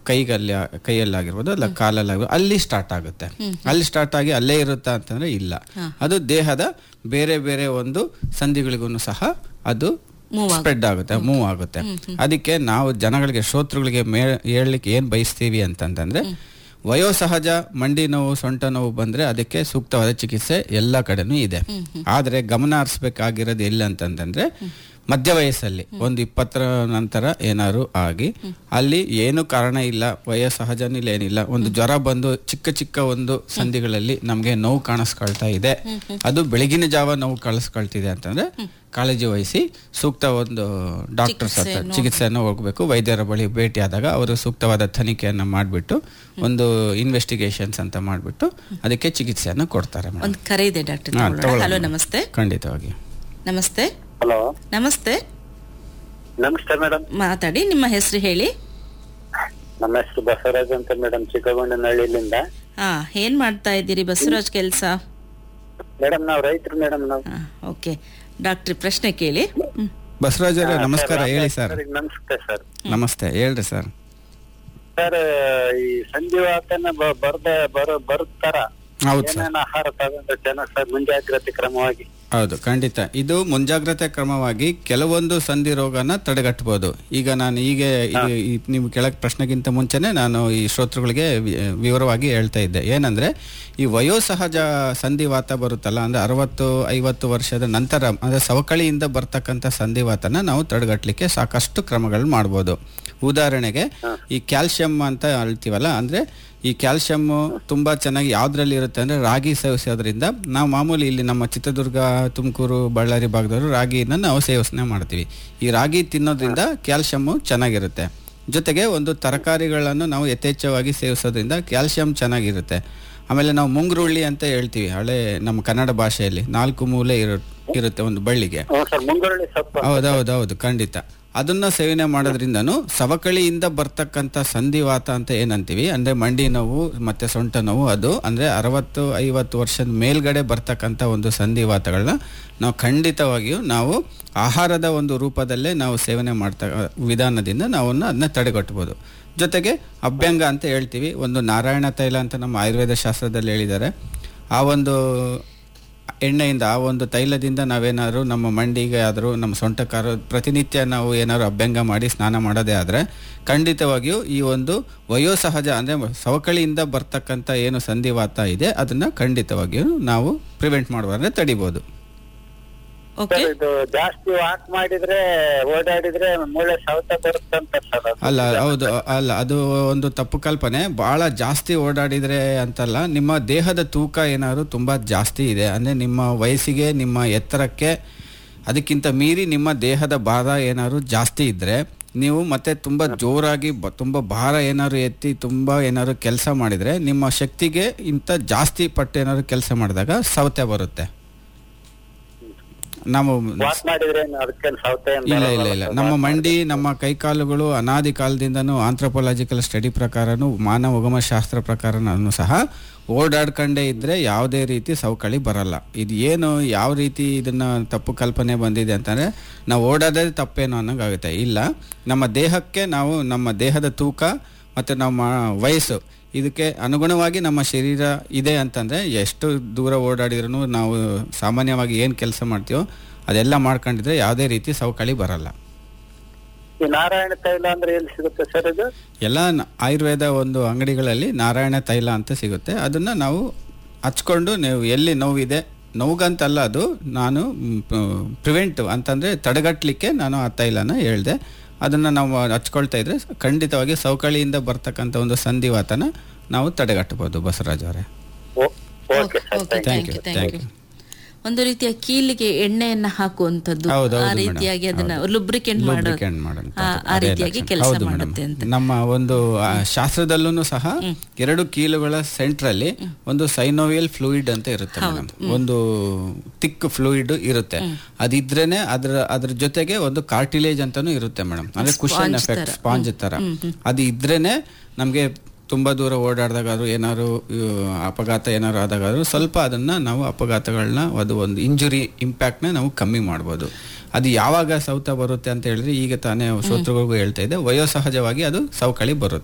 ಕೈಗಲ್ಲಿ ಕೈಯಲ್ಲಾಗಿರ್ಬೋದು ಅಲ್ಲ ಕಾಲಲ್ಲಾಗಿರ್ಬೋದು ಅಲ್ಲಿ ಸ್ಟಾರ್ಟ್ ಆಗುತ್ತೆ ಅಲ್ಲಿ ಸ್ಟಾರ್ಟ್ ಆಗಿ ಅಲ್ಲೇ ಇರುತ್ತಾ ಅಂತಂದ್ರೆ ಇಲ್ಲ ಅದು ದೇಹದ ಬೇರೆ ಬೇರೆ ಒಂದು ಸಂಧಿಗಳಿಗೂ ಸಹ ಅದು ಸ್ಪ್ರೆಡ್ ಆಗುತ್ತೆ ಮೂವ್ ಆಗುತ್ತೆ ಅದಕ್ಕೆ ನಾವು ಜನಗಳಿಗೆ ಶ್ರೋತೃಗಳಿಗೆ ಮೇ ಹೇಳಲಿಕ್ಕೆ ಏನ್ ಬಯಸ್ತೀವಿ ಅಂತಂತಂದ್ರೆ ವಯೋಸಹಜ ಮಂಡಿ ನೋವು ಸೊಂಟ ನೋವು ಬಂದ್ರೆ ಅದಕ್ಕೆ ಸೂಕ್ತವಾದ ಚಿಕಿತ್ಸೆ ಎಲ್ಲ ಕಡೆನೂ ಇದೆ ಆದ್ರೆ ಗಮನ ಹರಿಸ್ಬೇಕಾಗಿರೋದು ಎಲ್ಲಿ ಅಂತಂದ್ರೆ ಮಧ್ಯ ವಯಸ್ಸಲ್ಲಿ ಒಂದು ಇಪ್ಪತ್ತರ ನಂತರ ಏನಾದ್ರು ಆಗಿ ಅಲ್ಲಿ ಏನು ಕಾರಣ ಇಲ್ಲ ವಯೋಸಹಜನೂ ಇಲ್ಲ ಏನಿಲ್ಲ ಒಂದು ಜ್ವರ ಬಂದು ಚಿಕ್ಕ ಚಿಕ್ಕ ಒಂದು ಸಂಧಿಗಳಲ್ಲಿ ನಮಗೆ ನೋವು ಕಾಣಿಸ್ಕೊಳ್ತಾ ಇದೆ ಅದು ಬೆಳಗಿನ ಜಾವ ನೋವು ಕಾಣಿಸ್ಕೊಳ್ತಿದೆ ಅಂತಂದ್ರೆ ಕಾಳಜಿ ವಹಿಸಿ ಸೂಕ್ತ ಒಂದು ಡಾಕ್ಟರ್ಸ್ ಹತ್ರ ಚಿಕಿತ್ಸೆಯನ್ನು ಹೋಗ್ಬೇಕು ವೈದ್ಯರ ಬಳಿ ಭೇಟಿಯಾದಾಗ ಅವರು ಸೂಕ್ತವಾದ ತನಿಖೆಯನ್ನು ಮಾಡಿಬಿಟ್ಟು ಒಂದು ಇನ್ವೆಸ್ಟಿಗೇಷನ್ಸ್ ಅಂತ ಮಾಡಿಬಿಟ್ಟು ಅದಕ್ಕೆ ಚಿಕಿತ್ಸೆಯನ್ನು ಕೊಡ್ತಾರೆ ಮೇಡಮ್ ಒಂದು ಕರೆ ಇದೆ ಡಾಕ್ಟರ್ ಹಾ, ತಗೊಳ್ಳೋಣ. ಹಲೋ ನಮಸ್ತೆ ಖಂಡಿತವಾಗಿ ನಮಸ್ತೆ ಹಲೋ ನಮಸ್ತೆ ನಮಸ್ತೆ ಮೇಡಮ್ ಮಾತಾಡಿ ನಿಮ್ಮ ಹೆಸರು ಹೇಳಿ ನಮ್ಮ ಹೆಸರು ಬಸವರಾಜ್ ಅಂತ ಮೇಡಮ್ ಚಿಕ್ಕಗೊಂಡನಹಳ್ಳಿಯಿಂದ ಹಾ ಏನ್ ಮಾಡ್ತಾ ಇದ್ದೀರಿ ಬಸವರಾಜ್ ಕೆಲಸ ಮೇಡಮ್ ನಾವು ರೈತರು ಮೇಡಮ್ ನಾವು ಓಕೆ ಡಾಕ್ಟ್ರಿ ಪ್ರಶ್ನೆ ಕೇಳಿ ಹ್ಮ್. ಬಸವರಾಜ್ ಅವರೇ ನಮಸ್ಕಾರ ಹೇಳಿ ಸರ್ ಸರ್, ನಮಸ್ತೆ ಸರ್ ನಮಸ್ತೆ ಹೇಳ್ರಿ ಸರ್ ಸರ್ ಈ ಸಂಧಿವಾತನ ಬ- ಬರ್ದ ಬರೋ ಬರುತ್ತಾರ ಹೌದು ಸರ್ ಏನೇನು ಆಹಾರ ತಗೊಂಡ್ರೆ ಚೆನ್ನಾಗಿ ಸರ್ ಮುಂಜಾಗ್ರತೆ ಕ್ರಮವಾಗಿ ಹೌದು ಖಂಡಿತ ಇದು ಮುಂಜಾಗ್ರತೆ ಕ್ರಮವಾಗಿ ಕೆಲವೊಂದು ಸಂಧಿ ರೋಗನ ತಡೆಗಟ್ಟಬಹುದು ಈಗ ನಾನು ಈಗ ಈ- ಈ ನೀವು ಕೆಳಗೆ ಪ್ರಶ್ನೆಗಿಂತ ಮುಂಚೆನೆ ನಾನು ಈ ಶ್ರೋತೃಗಳಿಗೆ ವಿ- ವಿವರವಾಗಿ ಹೇಳ್ತಾ ಇದ್ದೆ ಏನಂದ್ರೆ ಈ ವಯೋಸಹಜ ಸಂಧಿವಾತ ಬರುತ್ತಲ್ಲ ಅಂದ್ರೆ ಅರವತ್ತು ಐವತ್ತು ವರ್ಷದ ನಂತರ ಅಂದ್ರೆ ಸವಕಳಿಯಿಂದ ಬರ್ತಕ್ಕಂಥ ಸಂಧಿವಾತನ ನಾವು ತಡೆಗಟ್ಟಲಿಕ್ಕೆ ಸಾಕಷ್ಟು ಕ್ರಮಗಳು ಮಾಡ್ಬೋದು ಉದಾಹರಣೆಗೆ ಈ ಕ್ಯಾಲ್ಸಿಯಂ ಅಂತ ಹೇಳ್ತೀವಲ್ಲ ಅಂದ್ರೆ ಈ ಕ್ಯಾಲ್ಸಿಯಮ್ ತುಂಬಾ ಚೆನ್ನಾಗಿ ಯಾವ್ದ್ರಲ್ಲಿ ಇರುತ್ತೆ ಅಂದ್ರೆ ರಾಗಿ ಸೇವಿಸೋದ್ರಿಂದ ನಾವು ಮಾಮೂಲಿ ಇಲ್ಲಿ ನಮ್ಮ ಚಿತ್ರದುರ್ಗ ತುಮಕೂರು ಬಳ್ಳಾರಿ ಭಾಗದವರು ರಾಗಿನ ನಾವು ಸೇವನೆ ಮಾಡ್ತೀವಿ ಈ ರಾಗಿ ತಿನ್ನೋದ್ರಿಂದ ಕ್ಯಾಲ್ಸಿಯಮ್ ಚೆನ್ನಾಗಿರುತ್ತೆ ಜೊತೆಗೆ ಒಂದು ತರಕಾರಿಗಳನ್ನು ನಾವು ಯಥೇಚ್ಛವಾಗಿ ಸೇವಿಸೋದ್ರಿಂದ ಕ್ಯಾಲ್ಸಿಯಂ ಚೆನ್ನಾಗಿರುತ್ತೆ ಆಮೇಲೆ ನಾವು ಮುಂಗುರುಳ್ಳಿ ಅಂತ ಹೇಳ್ತೀವಿ ಹಳೆ ನಮ್ಮ ಕನ್ನಡ ಭಾಷೆಯಲ್ಲಿ ನಾಲ್ಕು ಮೂಲೆ ಇರು ಇರುತ್ತೆ ಒಂದು ಬಳ್ಳಿಗೆ ಹ್ಞೂ ಸರ್ ಮುಂಗುರುಳಿ ಸೊಪ್ಪು ಹೌದೌದೌದು ಖಂಡಿತ ಅದನ್ನ ಸೇವನೆ ಮಾಡೋದ್ರಿಂದನೂ ಸವಕಳಿಯಿಂದ ಬರ್ತಕ್ಕಂಥ ಸಂಧಿವಾತ ಅಂತ ಏನಂತೀವಿ ಅಂದ್ರೆ ಮಂಡಿ ನೋವು ಮತ್ತೆ ಸೊಂಟ ನೋವು ಅದು ಅಂದ್ರೆ ಅರವತ್ತು ಐವತ್ತು ವರ್ಷದ ಮೇಲ್ಗಡೆ ಬರ್ತಕ್ಕಂಥ ಒಂದು ಸಂಧಿವಾತಗಳನ್ನ ನಾವು ಖಂಡಿತವಾಗಿಯೂ ನಾವು ಆಹಾರದ ಒಂದು ರೂಪದಲ್ಲೇ ನಾವು ಸೇವನೆ ಮಾಡ್ತಾ ವಿಧಾನದಿಂದ ನಾವು ಅದನ್ನ ತಡೆಗಟ್ಟಬಹುದು ಜೊತೆಗೆ ಅಭ್ಯಂಗ ಅಂತ ಹೇಳ್ತೀವಿ ಒಂದು ನಾರಾಯಣ ತೈಲ ಅಂತ ನಮ್ಮ ಆಯುರ್ವೇದ ಶಾಸ್ತ್ರದಲ್ಲಿ ಹೇಳಿದ್ದಾರೆ ಆ ಒಂದು ಎಣ್ಣೆಯಿಂದ ಆ ಒಂದು ತೈಲದಿಂದ ನಾವೇನಾದ್ರು ನಮ್ಮ ಮಂಡಿಗೆ ಆದರೂ ನಮ್ಮ ಸೊಂಟಕ್ಕಾರು ಪ್ರತಿನಿತ್ಯ ನಾವು ಏನಾದ್ರು ಅಭ್ಯಂಗ ಮಾಡಿ ಸ್ನಾನ ಮಾಡೋದೇ ಆದರೆ ಖಂಡಿತವಾಗಿಯೂ ಈ ಒಂದು ವಯೋಸಹಜ ಅಂದರೆ ಸವಕಳಿಯಿಂದ ಬರ್ತಕ್ಕಂಥ ಏನು ಸಂಧಿವಾತ ಇದೆ ಅದನ್ನು ಖಂಡಿತವಾಗಿಯೂ ನಾವು ಪ್ರಿವೆಂಟ್ ಮಾಡುವಂದ್ರೆ ತಡಿಬೋದು ಓಕೆ ಸರ್ ಇದು ಜಾಸ್ತಿ ವಾಕ್ ಮಾಡಿದ್ರೆ ಓಡಾಡಿದ್ರೆ ಮೂಳೆ ಸೌತ ಬರುತ್ತಂತ ಸರ್ ಅದು. ಅಲ್ಲ ಹೌದು ಅಲ್ಲ ಅದು ಒಂದು ತಪ್ಪು ಕಲ್ಪನೆ ಬಹಳ ಜಾಸ್ತಿ ಓಡಾಡಿದ್ರೆ ಅಂತಲ್ಲ ನಿಮ್ಮ ದೇಹದ ತೂಕ ಏನಾದ್ರು ತುಂಬಾ ಜಾಸ್ತಿ ಇದೆ ಅಂದ್ರೆ ನಿಮ್ಮ ವಯಸ್ಸಿಗೆ ನಿಮ್ಮ ಎತ್ತರಕ್ಕೆ ಅದಕ್ಕಿಂತ ಮೀರಿ ನಿಮ್ಮ ದೇಹದ ಭಾರ ಏನಾದ್ರು ಜಾಸ್ತಿ ಇದ್ರೆ ನೀವು ಮತ್ತೆ ತುಂಬಾ ಜೋರಾಗಿ ಬ- ತುಂಬಾ ಭಾರ ಏನಾದ್ರು ಎತ್ತಿ ತುಂಬಾ ಏನಾದ್ರು ಕೆಲಸ ಮಾಡಿದ್ರೆ ನಿಮ್ಮ ಶಕ್ತಿಗೆ ಇಂಥ ಜಾಸ್ತಿ ಪಟ್ಟು ಏನಾದ್ರು ಕೆಲಸ ಮಾಡಿದಾಗ ಸವತೆ ಬರುತ್ತೆ ನಾವು ವಾಕ್ ಮಾಡಿದ್ರೆ ಏನು ಅದಕ್ಕೇನು ಸೌತೆ ಏನ್ ಇಲ್ಲ ಬರಲ್ಲ ಇಲ್ಲ ಇಲ್ಲ ಸರ್? ನಮ್ಮ ಮಂಡಿ ನಮ್ಮ ಕೈಕಾಲುಗಳು ಅನಾದಿ ಕಾಲದಿಂದನೂ ಆಂಥ್ರೋಪಾಲಜಿಕಲ್ ಸ್ಟಡಿ ಪ್ರಕಾರನು ಮಾನವ ಉಗಮ ಶಾಸ್ತ್ರ ಪ್ರಕಾರನೂ ಸಹ ಓಡಾಡ್ಕೊಂಡೇ ಇದ್ರೆ ಯಾವುದೇ ರೀತಿ ಸವಕಳಿ ಬರಲ್ಲ ಇದು ಏನು ಯಾವ ರೀತಿ ಇದನ್ನ ತಪ್ಪು ಕಲ್ಪನೆ ಬಂದಿದೆ ಅಂತಂದ್ರೆ ನಾವು ಓಡೋದೇ ತಪ್ಪೇನೋ ಅನ್ನೋಂಗಾಗುತ್ತೆ ಇಲ್ಲ ನಮ್ಮ ದೇಹಕ್ಕೆ ನಾವು ನಮ್ಮ ದೇಹದ ತೂಕ ಮತ್ತು ನಮ್ಮ ವಯಸ್ಸು ಇದಕ್ಕೆ ಅನುಗುಣವಾಗಿ ನಮ್ಮ ಶರೀರ ಇದೆ ಅಂತಂದ್ರೆ ಎಷ್ಟು ದೂರ ಓಡಾಡಿದ್ರೂ ನಾವು ಸಾಮಾನ್ಯವಾಗಿ ಏನು ಕೆಲಸ ಮಾಡ್ತೀವೋ ಅದೆಲ್ಲ ಮಾಡ್ಕೊಂಡಿದ್ರೆ ಯಾವುದೇ ರೀತಿ ಸವಕಳಿ ಬರಲ್ಲ ಈ ನಾರಾಯಣ ತೈಲ ಅಂದ್ರೆ ಎಲ್ಲಿ ಸಿಗುತ್ತೆ ಸರ್ ಇದು ಎಲ್ಲ ನ- ಆಯುರ್ವೇದ ಒಂದು ಅಂಗಡಿಗಳಲ್ಲಿ ನಾರಾಯಣ ತೈಲ ಅಂತ ಸಿಗುತ್ತೆ ಅದನ್ನ ನಾವು ಹಚ್ಕೊಂಡು ನೀವು ಎಲ್ಲಿ ನೋವಿದೆ ನೋವುಗಂತಲ್ಲ ಅದು ನಾನು ಪ್ರಿವೆಂಟ್ ಅಂತಂದ್ರೆ ತಡೆಗಟ್ಟಲಿಕ್ಕೆ ನಾನು ಆ ತೈಲನ ಹೇಳ್ದೆ ಅದನ್ನ ನಾವು ಹಚ್ಕೊಳ್ತಾ ಇದ್ರೆ ಖಂಡಿತವಾಗಿ ಸವಕಳಿಯಿಂದ ಬರ್ತಕ್ಕಂಥ ಒಂದು ಸಂಧಿವಾತನ ನಾವು ತಡೆಗಟ್ಟಬಹುದು ಬಸವರಾಜ್ ಅವರೇ okay sir okay Thank thank you, you thank thank you ಒಂದು ರೀತಿಯ ಕೀಲಿಗೆ ಎಣ್ಣೆಯನ್ನ ಹಾಕುವಂತದ್ದು ಹೌದು, ಆ ಹೌದು ರೀತಿಯಾಗಿ madam. ಅದನ್ನ ಹೌದು. ಲುಬ್ರಿಕೆಂಟ್ ಮಾಡೋದು Lubricant ಮಾಡೋಂಥದ್ದು. ಆ- ಆ ಅದೇ ರೀತಿಯಾಗಿ ಲಕ್ಷಣ. ಕೆಲಸ ಹೌದು madam. ಮಾಡುತ್ತೆ ಅಂತ ನಮ್ಮ ಒಂದು ಆ, ಶಾಸ್ತ್ರದಲ್ಲೂ ಸಹ ಎರಡು ಕೀಲುಗಳ ಸೆಂಟ್ರಲ್ಲಿ ಒಂದು ಸೈನೋವಿಯಲ್ ಫ್ಲೂಯಿಡ್ ಅಂತ ಇರುತ್ತೆ ಮೇಡಮ್ ಒಂದು ತಿಕ್ ಫ್ಲೂಯಿಡ್ ಇರುತ್ತೆ ಅದಿದ್ರೇನೆ ಅದ್ರ ಅದ್ರ ಜೊತೆಗೆ ಒಂದು ಕಾರ್ಟಿಲೇಜ್ ಅಂತಾನು ಇರುತ್ತೆ ಮೇಡಮ್ ಅಂದ್ರೆ ಕುಶನ್ ಎಫೆಕ್ಟ್ ಸ್ಪಾಂಜ್ ತರ ಅದು ಇದ್ರೇನೆ ನಮ್ಗೆ ತುಂಬಾ ದೂರ ಓಡಾಡಿದಾಗಾದ್ರು ಏನಾದ್ರು ಇವು, ಅಪಘಾತ ಏನಾದ್ರು ಆದಾಗಾದ್ರು ಸ್ವಲ್ಪ ಅದನ್ನ ನಾವು ಅಪಘಾತಗಳನ್ನ ಅದು ಒಂದು ಇಂಜುರಿ ಇಂಪ್ಯಾಕ್ಟ್ನ ನಾವು ಕಮ್ಮಿ ಮಾಡ್ಬೋದು ಅದು ಯಾವಾಗ ಸೌತ ಬರುತ್ತೆ ಅಂತ ಹೇಳಿದ್ರೆ ಈಗ ತಾನೇ ಶ್ರೋತೃಗಳಿಗೂ ಹೇಳ್ತಾ ಇದ್ದೆ ವಯೋಸಹಜವಾಗಿ ಅದು ಸವಕಳಿ ಬರುತ್ತೆ